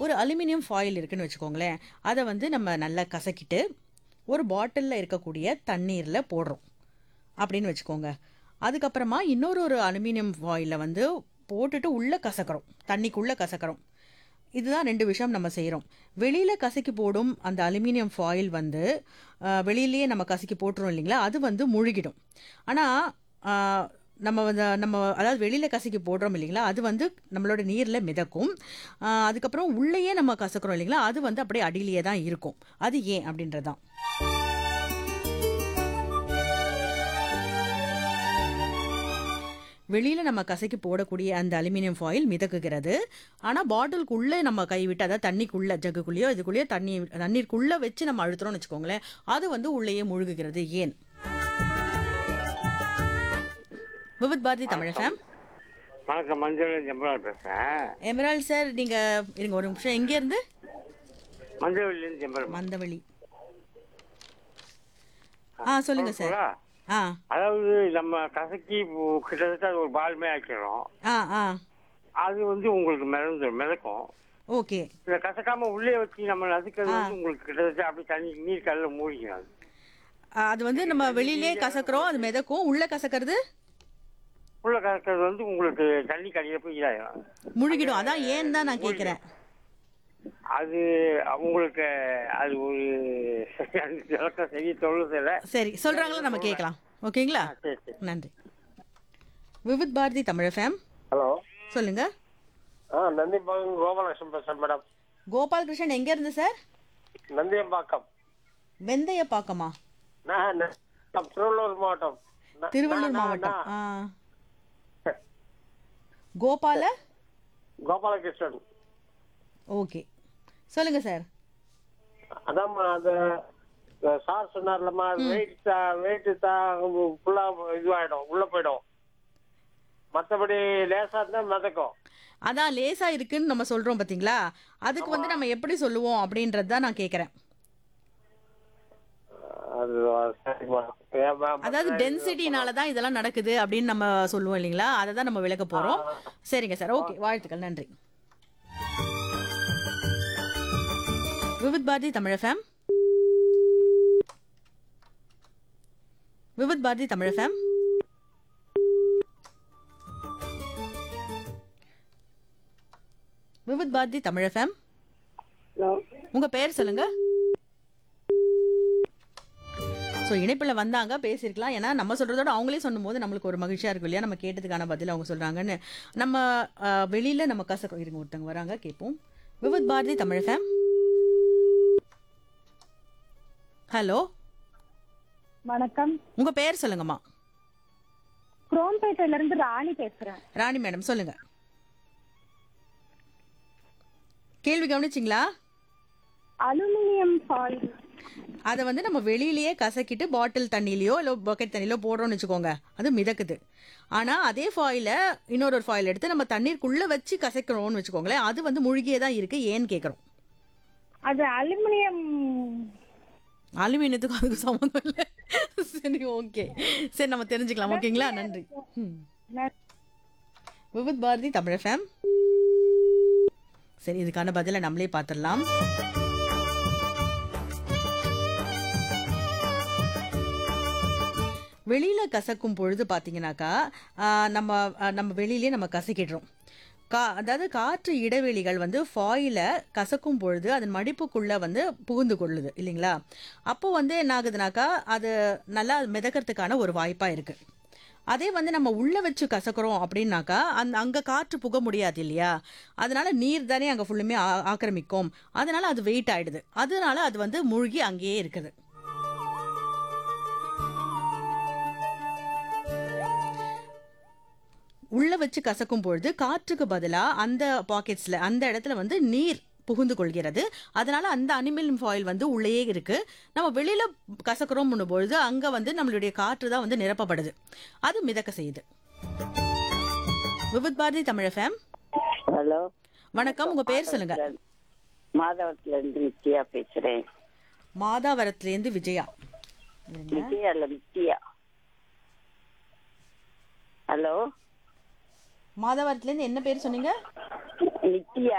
ஒரு aluminium foil இருக்குன்னு வச்சுக்கோங்களேன் அதை வந்து நம்ம நல்லா கசக்கிட்டு ஒரு பாட்டிலில் இருக்கக்கூடிய தண்ணீரில் போடுறோம் அப்படின்னு வச்சுக்கோங்க அதுக்கப்புறமா இன்னொரு ஒரு அலுமினியம் ஃபாயிலில் வந்து போட்டுட்டு உள்ளே கசக்கிறோம் தண்ணிக்குள்ளே கசக்கிறோம் இதுதான் ரெண்டு விஷயம் நம்ம செய்கிறோம் வெளியில் கசக்கி போடும் அந்த அலுமினியம் ஃபாயில் வந்து அஹ், வெளியிலேயே நம்ம கசக்கி போட்டுரும் இல்லைங்களா அது வந்து முழுகிடும் ஆனால் நம்ம வந்து நம்ம அதாவது வெளியில் கசக்கி போடுறோம் இல்லைங்களா அது வந்து நம்மளோட நீரில் மிதக்கும் அஹ், அதுக்கப்புறம் உள்ளேயே நம்ம கசக்கிறோம் இல்லைங்களா அது வந்து அப்படியே அடியிலேயே தான் இருக்கும் அது ஏன் அப்படின்றது தான் வெளியில் நம்ம கசக்கி போடக்கூடிய அந்த அலுமினியம் ஃபாயில் மிதக்குகிறது ஆனால் பாட்டிலுக்குள்ளே நம்ம கைவிட்டு அதாவது தண்ணிக்குள்ளே ஜக்குக்குள்ளேயோ இதுக்குள்ளேயோ தண்ணி தண்ணீருக்குள்ளே வச்சு நம்ம அழுத்துறோம்னு வச்சுக்கோங்களேன் அது வந்து உள்ளேயே முழுகுகிறது ஏன் விவித் பாரதி தமிழ் ஃபேம் வணக்கம் மஞ்சள் ஜம்பலால் பேசுறேன் எமரால் சார் நீங்கள் இருங்க ஒரு நிமிஷம் எங்கேருந்து மஞ்சள்லேருந்து ஜம்பல் மந்தவழி ஆ சொல்லுங்கள் சார் ஆ அதாவது நம்ம கசக்கி இப்போ கிட்டத்தட்ட அது ஒரு பால்மே ஆக்கிடுறோம் ஆ ஆ அது வந்து உங்களுக்கு மிதந்து மிதக்கும் ஓகே இதை கசக்காம உள்ளே வச்சு நம்ம நசுக்கிறது வந்து உங்களுக்கு கிட்டத்தட்ட அப்படி தண்ணி நீர் கல்ல மூழ்கிடும் அது. அது வந்து நம்ம வெளியிலே கசக்கிறோம் அது மிதக்கும் உள்ளே கசக்கிறது உள்ள கசக்கிறது வந்து உங்களுக்கு தண்ணி கடியில போய் இதாயிடும் முழுகிடும் அதான் ஏன் தான் நான் கேட்குறேன் அது உங்களுக்கு அது ஒரு விளக்கம் சரியா சொல்லுதில்ல சரி சொல்றாங்களா நம்ம கேட்கலாம் ஓகேங்களா சரி சரி நன்றி விவித் பாரதி தமிழ் ஃபேம் ஹலோ சொல்லுங்க ஆ நந்தியம்பாக்கம் கோபாலகிருஷ்ணன் பேசுறேன் மேடம் கோபால் கிருஷ்ணன் எங்க இருந்து சார் நந்தியம்பாக்கம் வெந்தய பாக்கமா நான் ந- திருவள்ளூர் மாவட்டம் ந- திருவள்ளூர் நான், மாவட்டம் நான், ஆ கோபால கோபாலகிருஷ்ணன் ஓகே சொல்லுங்க சார் அதாம்மா அந்த அந்த சார் சொன்னார்லம்மா வெயிட் வெயிட் ஃபுல்லா இதுவாயிடும் உள்ள போயிடும் மத்தபடி லேசா இருந்தா மிதக்கும் அதான் லேசா இருக்குன்னு நம்ம சொல்றோம் பாத்தீங்களா அதுக்கு வந்து நம்ம எப்படி சொல்லுவோம் அப்படின்றது தான் நான் கேட்கறேன் அது சரிம்மா ஏம்மா, அதாவது டென்சிட்டினால தான் இதெல்லாம் நடக்குது அப்படின்னு நம்ம சொல்லுவோம் இல்லைங்களா அதை தான் நம்ம விளக்க போறோம் சரிங்க சார் ஓகே வாழ்த்துக்கள் நன்றி Vividh Bharati Tamil fame Vividh Bharati Tamil fame Vividh Bharati Tamil fame உங்க பேர் சொல்லுங்க ஸோ இணைப்பில் வந்தாங்க பேசியிருக்கலாம் ஏன்னா நம்ம சொல்கிறதோட அவங்களே சொல்லும்போது நம்மளுக்கு ஒரு மகிழ்ச்சியாக இருக்கும் இல்லையா நம்ம கேட்டதுக்கான பதில் அவங்க சொல்கிறாங்கன்னு நம்ம வெளியில் நம்ம கசக்கம் இருங்க ஒருத்தவங்க வராங்க கேட்போம் விவித் பாரதி தமிழ் ஃபேம் ஹலோ வணக்கம் உங்கள் பேர் சொல்லுங்கம்மா குரோம்பேட்டையில இருந்து ராணி பேசுறேன் ராணி மேடம் சொல்லுங்கள் கேள்வி கவனிச்சிங்களா அலுமினியம் ஃபாயில் அதை வந்து நம்ம வெளியிலேயே கசக்கிட்டு பாட்டில் தண்ணியிலையோ இல்லை பக்கெட் தண்ணியிலோ போடுறோம்னு வச்சுக்கோங்க அது மிதக்குது ஆனால் அதே ஃபாயிலை இன்னொரு ஒரு ஃபாயில் எடுத்து நம்ம தண்ணீருக்குள்ளே வச்சு கசக்கிறோம்னு வச்சுக்கோங்களேன் அது வந்து முழுகியே தான் இருக்குது ஏன்னு கேட்குறோம் அது அலுமினியம் அலுமினியத்துக்கும் அதுக்கு சம்மந்தம் இல்லை சரி ஓகே சரி நம்ம தெரிஞ்சுக்கலாம் ஓகேங்களா நன்றி ம். விவித் பாரதி தமிழ் ஃபேம் சரி இதுக்கான பதிலை நம்மளே பார்த்துடலாம் வெளியில கசக்கும் பொழுது பார்த்தீங்கன்னாக்கா ஆஹ், நம்ம ஆஹ், நம்ம வெளியிலேயே நம்ம கசக்கிடுறோம் கா அதாவது காற்று இடைவெளிகள் வந்து ஃபாயில கசக்கும் பொழுது அதன் மடிப்புக்குள்ள வந்து புகுந்து கொள்ளுது இல்லைங்களா அப்போ வந்து என்ன ஆகுதுனாக்கா அது நல்லா மிதக்கிறதுக்கான ஒரு வாய்ப்பா இருக்கு அதே வந்து நம்ம உள்ள வச்சு கசக்கிறோம் அப்படின்னாக்கா அந்த அங்க காற்று புக முடியாது இல்லையா அதனால நீர் தானே அங்க ஃபுல்லுமே ஆ- ஆக்கிரமிக்கும் அதனால அது வெயிட் ஆயிடுது அதனால அது வந்து மூழ்கி அங்கேயே இருக்குது உள்ள வச்சு கசக்கும் பொழுது காற்றுக்கு பதிலா அந்த பாக்கெட்ஸ்ல அந்த இடத்துல வந்து நீர் புகுந்து கொள்கிறது அதனால அந்த அனிமல் ஃபாயில் வந்து உள்ளேயே இருக்கு நம்ம வெளியில கசக்கிறோம் பொழுது அங்க வந்து நம்மளுடைய காற்று தான் வந்து நிரப்பப்படுது அது மிதக்க செய்யுது விவித் பாரதி தமிழ் ஃபேம் ஹலோ வணக்கம் உங்க பேர் சொல்லுங்க மாதவத்துல இருந்து நித்யா பேசுறேன் மாதாவரத்துலேருந்து விஜயா நித்யா இல்ல நித்யா ஹலோ மாதாவரத்துலேருந்து என்ன பேர் சொன்னீங்க நித்யா